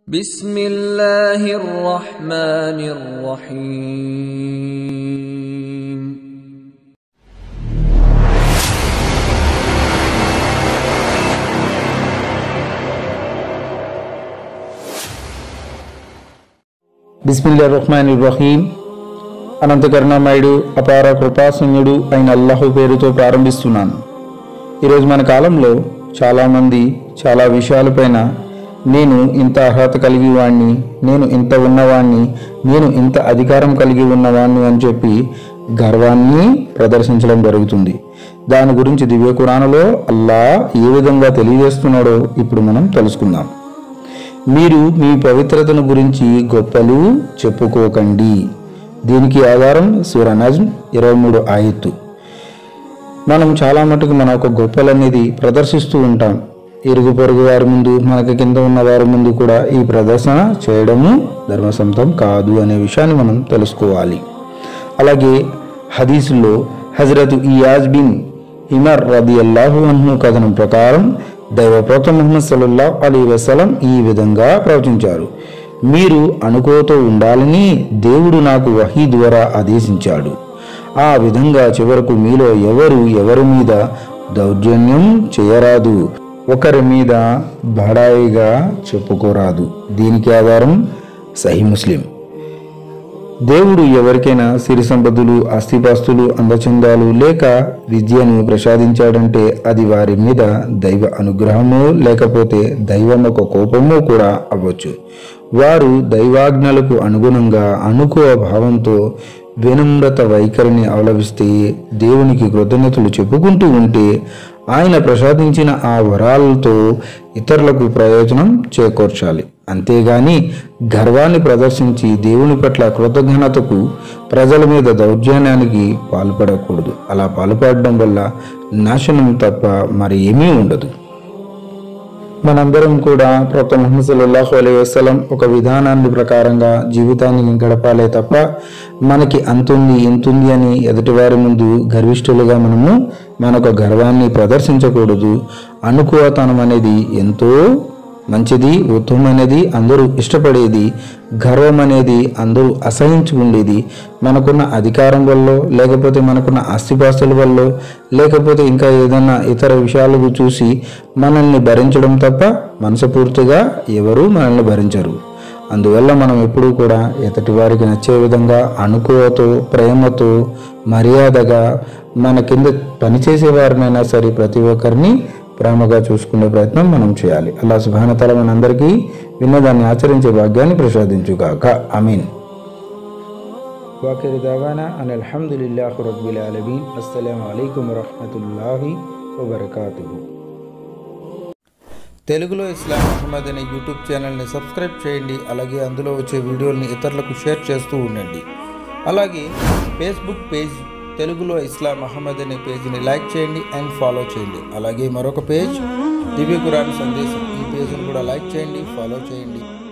بسم الله الرحمن الرحيم బిస్మిల్లా రహ్మాన్ రహీం అనంత కరుణామయుడు అపార కృపాశూన్యుడు అయిన అల్లాహు పేరుతో ప్రారంభిస్తున్నాను ఈరోజు మన కాలంలో చాలామంది చాలా విషయాలపైన నేను ఇంత అర్హత కలిగి వాణ్ణి నేను ఇంత ఉన్నవాణ్ణి నేను ఇంత అధికారం కలిగి ఉన్నవాణ్ణి అని చెప్పి గర్వాన్ని ప్రదర్శించడం జరుగుతుంది దాని గురించి దివ్య కురాణలో అల్లా ఏ విధంగా తెలియజేస్తున్నాడో ఇప్పుడు మనం తెలుసుకుందాం మీరు మీ పవిత్రతను గురించి గొప్పలు చెప్పుకోకండి దీనికి ఆధారం సూర నజ్మ్ ఇరవై మూడు ఆయత్తు మనం చాలా మటుకు మన ఒక గొప్పలు అనేది ప్రదర్శిస్తూ ఉంటాం ఇరుగు పొరుగు వారి ముందు మనకి కింద ఉన్న వారి ముందు కూడా ఈ ప్రదర్శన చేయడము ధర్మసంతం కాదు అనే విషయాన్ని మనం తెలుసుకోవాలి అలాగే హదీసులో హజరత్ ఇయాజ్ బిన్ హిమర్ రది అల్లాహు అన్హు కథనం ప్రకారం దైవప్రవక్త ముహమ్మద్ సల్లల్లాహు అలీ వసలం ఈ విధంగా ప్రవచించారు మీరు అనుకోతో ఉండాలని దేవుడు నాకు వహీ ద్వారా ఆదేశించాడు ఆ విధంగా చివరకు మీలో ఎవరు ఎవరి మీద దౌర్జన్యం చేయరాదు ఒకరి మీద బడాయిగా చెప్పుకోరాదు దీనికి ఆధారం సహీ ముస్లిం దేవుడు ఎవరికైనా సిరి సంపదలు ఆస్తిపాస్తులు అందచందాలు లేక విద్యను ప్రసాదించాడంటే అది వారి మీద దైవ అనుగ్రహము లేకపోతే దైవం ఒక కోపము కూడా అవ్వచ్చు వారు దైవాజ్ఞలకు అనుగుణంగా అనుకువ భావంతో వినమ్రత వైఖరిని అవలంబిస్తే దేవునికి కృతజ్ఞతలు చెప్పుకుంటూ ఉంటే ఆయన ప్రసాదించిన ఆ వరాలతో ఇతరులకు ప్రయోజనం చేకూర్చాలి అంతేగాని గర్వాన్ని ప్రదర్శించి దేవుని పట్ల కృతజ్ఞతకు ప్రజల మీద దౌర్జన్యానికి పాల్పడకూడదు అలా పాల్పడడం వల్ల నాశనం తప్ప మరి ఏమీ ఉండదు మనందరం కూడా ప్రొక్త ముహమ్మద్ సల్లల్లాహు అలైహి వసల్లం ఒక విధానాన్ని ప్రకారంగా జీవితాన్ని గడపాలే తప్ప మనకి అంతుంది ఇంతుంది అని ఎదుటివారి ముందు గర్విష్ఠులుగా మనము మనకు గర్వాన్ని ప్రదర్శించకూడదు అనుకువతనం అనేది ఎంతో మంచిది ఉత్తమమైనది అందరూ ఇష్టపడేది గర్వం అనేది అందరూ అసహించుకుండేది మనకున్న అధికారం వల్ల లేకపోతే మనకున్న ఆస్తిపాస్తుల వల్ల లేకపోతే ఇంకా ఏదైనా ఇతర విషయాలకు చూసి మనల్ని భరించడం తప్ప మనసపూర్తిగా ఎవరూ మనల్ని భరించరు అందువల్ల మనం ఎప్పుడూ కూడా ఎతటి వారికి నచ్చే విధంగా అనుకువతో ప్రేమతో మర్యాదగా మన కింద పనిచేసే వారినైనా సరే ప్రతి ఒక్కరిని ప్రేమగా చూసుకునే ప్రయత్నం మనం చేయాలి అల్లా సుభానతల మనందరికీ విన్నదాన్ని ఆచరించే భాగ్యాన్ని ప్రసాదించుగాక అమీన్ వాకిరి దావానా అని అల్హమ్దులిల్లాహు రబ్బిల్ ఆలమీన్ అస్సలాము అలైకుం వరహ్మతుల్లాహి వబర్కాతుహు తెలుగులో ఇస్లాం అహ్మద్ అనే యూట్యూబ్ ఛానల్ని సబ్స్క్రైబ్ చేయండి అలాగే అందులో వచ్చే వీడియోల్ని ఇతరులకు షేర్ చేస్తూ ఉండండి అలాగే ఫేస్బుక్ పేజ్ తెలుగులో ఇస్లాం అహ్మద్ అనే పేజ్ని లైక్ చేయండి అండ్ ఫాలో చేయండి అలాగే మరొక పేజ్ దివ్య కురాన్ సందేశం ఈ పేజ్ని కూడా లైక్ చేయండి ఫాలో చేయండి